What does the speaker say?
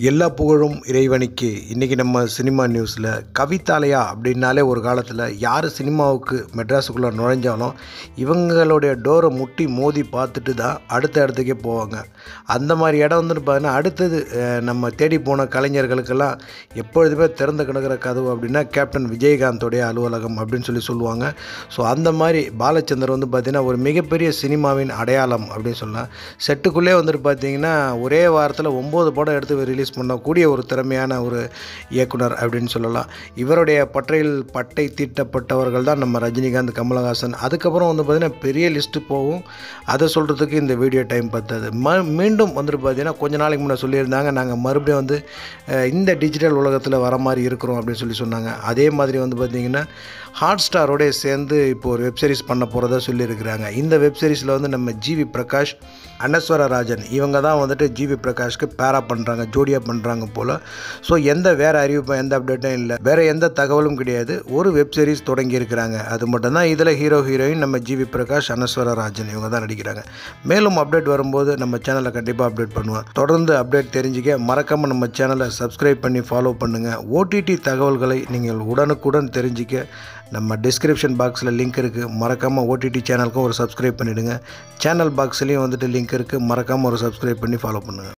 எல்லா புகழும் இறைவனுக்கு இன்றைக்கி நம்ம சினிமா நியூஸில் கவிதாலயா அப்படின்னாலே ஒரு காலத்தில் யார் சினிமாவுக்கு மெட்ராஸுக்குள்ளே நுழைஞ்சாலும் இவங்களுடைய டோரை முட்டி மோதி பார்த்துட்டு தான் அடுத்த இடத்துக்கே போவாங்க அந்த மாதிரி இடம் வந்துட்டு பார்த்தீங்கன்னா அடுத்தது அஹ், நம்ம தேடி போன கலைஞர்களுக்கெல்லாம் எப்பொழுதுமே திறந்து கிடக்கிற கதவு அப்படின்னா கேப்டன் விஜயகாந்தோடைய அலுவலகம் அப்படின்னு சொல்லி சொல்லுவாங்க ஸோ அந்த மாதிரி பாலச்சந்தர் வந்து பார்த்திங்கன்னா ஒரு மிகப்பெரிய சினிமாவின் அடையாளம் அப்படின்னு சொல்லலாம் செட்டுக்குள்ளே வந்துட்டு பார்த்தீங்கன்னா ஒரே வாரத்தில் ஒம்பது படம் எடுத்து ரிலீஸ் பண்ணக்கூடிய ஒரு திறமையான ஒரு இயக்குனர் அப்படின்னு சொல்லலாம் இவருடைய பற்றையில் பட்டை தீட்டப்பட்டவர்கள் தான் நம்ம ரஜினிகாந்த் கமலஹாசன் அதுக்கப்புறம் வந்து பார்த்திங்கன்னா பெரிய லிஸ்ட்டு போகும் அதை சொல்கிறதுக்கு இந்த வீடியோ டைம் பத்தாது ம மீண்டும் வந்துட்டு பார்த்தீங்கன்னா கொஞ்ச நாளைக்கு முன்னே சொல்லியிருந்தாங்க நாங்கள் மறுபடியும் வந்து அஹ், இந்த டிஜிட்டல் உலகத்தில் வர மாதிரி இருக்கிறோம் அப்படின்னு சொல்லி சொன்னாங்க அதே மாதிரி வந்து பார்த்திங்கன்னா ஹாட் ஸ்டாரோடய சேர்ந்து இப்போ ஒரு வெப் சீரிஸ் பண்ண போகிறதா சொல்லியிருக்கிறாங்க இந்த வெப் சீரிஸில் வந்து நம்ம ஜிவி பிரகாஷ் அனஸ்வர ராஜன் இவங்க தான் வந்துட்டு ஜிவி பிரகாஷ்க்கு பேரா பண்ணுறாங்க ஜோடியாக பண்ணுறாங்க போல் ஸோ எந்த வேறு அறிவிப்பும் எந்த அப்டேட்டும் இல்லை வேறு எந்த தகவலும் கிடையாது ஒரு வெப் சீரிஸ் தொடங்கி இருக்கிறாங்க அது மட்டும்தான் இதில் ஹீரோ ஹீரோயின் நம்ம ஜிவி பிரகாஷ் அனஸ்வர ராஜன் இவங்க தான் நடிக்கிறாங்க மேலும் அப்டேட் வரும்போது நம்ம சேனலை கண்டிப்பாக அப்டேட் பண்ணுவேன் தொடர்ந்து அப்டேட் தெரிஞ்சுக்க மறக்காமல் நம்ம சேனலை சப்ஸ்கிரைப் பண்ணி ஃபாலோ பண்ணுங்கள் ஓடிடி தகவல்களை நீங்கள் உடனுக்குடன் தெரிஞ்சிக்க நம்ம டிஸ்கிரிப்ஷன் பாக்ஸில் லிங்க் இருக்குது மறக்காமல் ஓடிடி சேனலுக்கும் ஒரு சப்ஸ்கிரைப் பண்ணிவிடுங்க சேனல் பாக்ஸ்லேயும் வந்துட்டு லிங்க் இருக்குது மறக்காமல் ஒரு சப்ஸ்கிரைப் பண்ணி ஃபாலோ பண்ணுங்கள்